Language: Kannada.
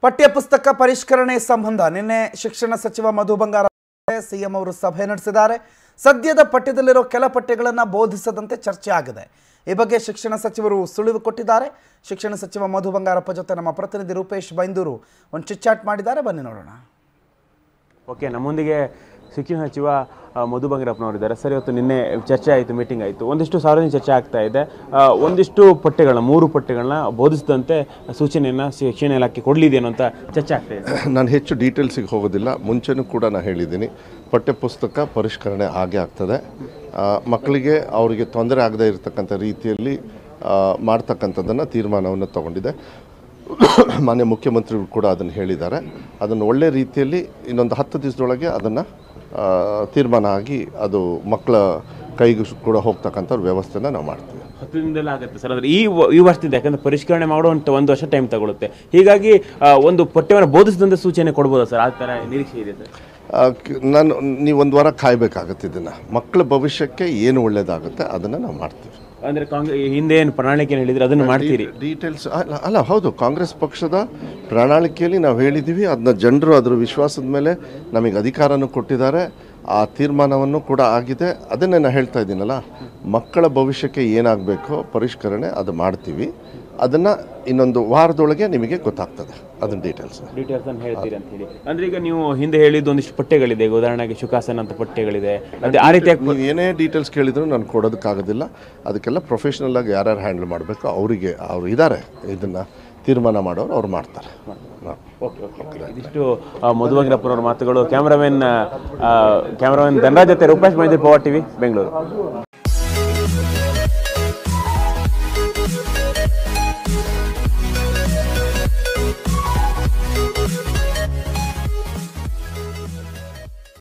ಪಠ್ಯಪುಸ್ತಕ ಪರಿಷ್ಕರಣೆ ಸಂಬಂಧ ನಿನ್ನೆ ಶಿಕ್ಷಣ ಸಚಿವ ಮಧು ಬಂಗಾರ ಸಿಎಂ ಅವರು ಸಭೆ ನಡೆಸಿದ್ದಾರೆ ಸದ್ಯದ ಪಠ್ಯದಲ್ಲಿರೋ ಕೆಲ ಪಠ್ಯಗಳನ್ನು ಬೋಧಿಸದಂತೆ ಚರ್ಚೆ ಆಗಿದೆ ಈ ಬಗ್ಗೆ ಶಿಕ್ಷಣ ಸಚಿವರು ಸುಳಿವು ಕೊಟ್ಟಿದ್ದಾರೆ ಶಿಕ್ಷಣ ಸಚಿವ ಮಧು ಬಂಗಾರಪ್ಪ ಜೊತೆ ನಮ್ಮ ಪ್ರತಿನಿಧಿ ರೂಪೇಶ್ ಬೈಂದೂರು ಒಂದು ಚಿಚ್ಚಾಟ್ ಮಾಡಿದ್ದಾರೆ ಬನ್ನಿ ನೋಡೋಣ ಓಕೆ ನಮ್ಮೊಂದಿಗೆ ಶಿಕ್ಷಣ ಸಚಿವ ಆ, ಮಧು ಬಂಗಾರಪ್ಪನವರಿದ್ದಾರೆ ಸರ್ ಇವತ್ತು ನಿನ್ನೆ ಚರ್ಚೆ ಆಯಿತು ಮೀಟಿಂಗ್ ಆಯಿತು ಒಂದಿಷ್ಟು ಸಾರ್ವಜನಿಕ ಚರ್ಚೆ ಆಗ್ತಾ ಇದೆ ಆ, ಒಂದಿಷ್ಟು ಪಠ್ಯಗಳನ್ನ ಮೂರು ಪಠ್ಯಗಳನ್ನ ಬೋಧಿಸಿದಂತೆ ಸೂಚನೆಯನ್ನು ಶಿಕ್ಷಣ ಇಲಾಖೆ ಕೊಡಲಿದೇನೋ ಅಂತ ಚರ್ಚೆ ಆಗ್ತಾ ಇದೆ ನಾನು ಹೆಚ್ಚು ಡೀಟೇಲ್ಸಿಗೆ ಹೋಗೋದಿಲ್ಲ ಮುಂಚೆನೂ ಕೂಡ ನಾನು ಹೇಳಿದ್ದೀನಿ ಪಠ್ಯಪುಸ್ತಕ ಪರಿಷ್ಕರಣೆ ಆಗೇ ಆಗ್ತದೆ ಆ, ಮಕ್ಕಳಿಗೆ ಅವರಿಗೆ ತೊಂದರೆ ಆಗದೇ ಇರತಕ್ಕಂಥ ರೀತಿಯಲ್ಲಿ ಆ, ಮಾಡ್ತಕ್ಕಂಥದ್ದನ್ನು ತೀರ್ಮಾನವನ್ನು ತಗೊಂಡಿದೆ ಮಾನ್ಯ ಮುಖ್ಯಮಂತ್ರಿಗಳು ಕೂಡ ಅದನ್ನು ಹೇಳಿದ್ದಾರೆ ಅದನ್ನು ಒಳ್ಳೆ ರೀತಿಯಲ್ಲಿ ಇನ್ನೊಂದು ಹತ್ತು ದಿವಸದೊಳಗೆ ಅದನ್ನು ತೀರ್ಮಾನ ಆಗಿ ಅದು ಮಕ್ಕಳ ಕೈಗೂ ಕೂಡ ಹೋಗ್ತಕ್ಕಂಥ ವ್ಯವಸ್ಥೆನ ನಾವು ಮಾಡ್ತೀವಿ ಹತ್ತು ದಿನದಲ್ಲ ಆಗುತ್ತೆ ಸರ್ ಅಂದ್ರೆ ಈ ವ- ಈ ವರ್ಷದಿಂದ ಯಾಕಂದ್ರೆ ಪರಿಷ್ಕರಣೆ ಮಾಡುವಂಥ ಒಂದು ವರ್ಷ ಟೈಮ್ ತಗೊಳುತ್ತೆ ಹೀಗಾಗಿ ಆ, ಒಂದು ಪಠ್ಯವನ್ನು ಬೋಧಿಸಿದಂತೆ ಸೂಚನೆ ಕೊಡ್ಬೋದಾ ಸರ್ ಆ ಥರ ನಿರೀಕ್ಷೆ ಇದೆ ಸರ್ ಆ, ಕ- ನಾನು ನೀವು ಒಂದು ವಾರ ಕಾಯಬೇಕಾಗತ್ತೆ ಇದನ್ನು ಮಕ್ಕಳ ಭವಿಷ್ಯಕ್ಕೆ ಏನು ಒಳ್ಳೆಯದಾಗುತ್ತೆ ಅದನ್ನು ನಾವು ಮಾಡ್ತೀವಿ ಅಂದ್ರೆ ಕಾಂಗ್ರೆಸ್ ಹಿಂದೆ ಏನು ಪ್ರಣಾಳಿಕೆ ಹೇಳಿದ್ರೆ ಅದನ್ನು ಮಾಡ್ತೀರಿ ಡೀಟೇಲ್ಸ್ ಅಲ್ಲ ಅಲ್ಲ ಹೌದು ಕಾಂಗ್ರೆಸ್ ಪಕ್ಷದ ಪ್ರಣಾಳಿಕೆಯಲ್ಲಿ ನಾವು ಹೇಳಿದ್ದೀವಿ ಅದನ್ನ ಜನರು ಅದರ ವಿಶ್ವಾಸದ ಮೇಲೆ ನಮಗೆ ಅಧಿಕಾರನೂ ಕೊಟ್ಟಿದ್ದಾರೆ ಆ ತೀರ್ಮಾನವನ್ನು ಕೂಡ ಆಗಿದೆ ಅದನ್ನೇ ನಾನು ಹೇಳ್ತಾ ಇದ್ದೀನಲ್ಲ ಮಕ್ಕಳ ಭವಿಷ್ಯಕ್ಕೆ ಏನಾಗಬೇಕೋ ಪರಿಷ್ಕರಣೆ ಅದು ಮಾಡ್ತೀವಿ ಅದನ್ನು ಇನ್ನೊಂದು ವಾರದೊಳಗೆ ನಿಮಗೆ ಗೊತ್ತಾಗ್ತದೆ ಅದನ್ನ ಡೀಟೇಲ್ಸ್ ಡೀಟೇಲ್ಸ್ ಅನ್ನು ಹೇಳ್ತೀರಿ ಅಂತ ಹೇಳಿ ಅಂದ್ರೆ ಈಗ ನೀವು ಹಿಂದೆ ಹೇಳಿದ್ದು ಒಂದಿಷ್ಟು ಪಠ್ಯಗಳಿದೆ ಈಗ ಉದಾಹರಣೆಗೆ ಶುಕಾಸನ ಅಂತ ಪಠ್ಯಗಳಿದೆ ಅದೇ ಆ ರೀತಿಯಾಗಿ ನೀವು ಏನೇ ಡೀಟೇಲ್ಸ್ ಕೇಳಿದ್ರು ನಾನು ಕೊಡೋದಕ್ಕಾಗೋದಿಲ್ಲ ಅದಕ್ಕೆಲ್ಲ ಪ್ರೊಫೆಷ್ನಲ್ ಆಗಿ ಯಾರ್ಯಾರು ಹ್ಯಾಂಡಲ್ ಮಾಡಬೇಕು ಅವರಿಗೆ ಅವರು ಇದ್ದಾರೆ ಇದನ್ನು ತೀರ್ಮಾನ ಮಾಡೋರು ಅವ್ರು ಮಾಡ್ತಾರೆ ಹಾಂ ಓಕೆ ಓಕೆ ಇದಿಷ್ಟು ಆ, ಮಧುವಂಗರಪ್ಪನವ್ರ ಮಾತುಗಳು ಕ್ಯಾಮ್ರಾಮನ್ ಕ್ಯಾಮ್ರಾಮನ್ ಧನರಾಜ್ ಜೊತೆ ರೂಪೇಶ್ ಮೈಂದಿ ಪವರ್ ಟಿವಿ ಬೆಂಗಳೂರು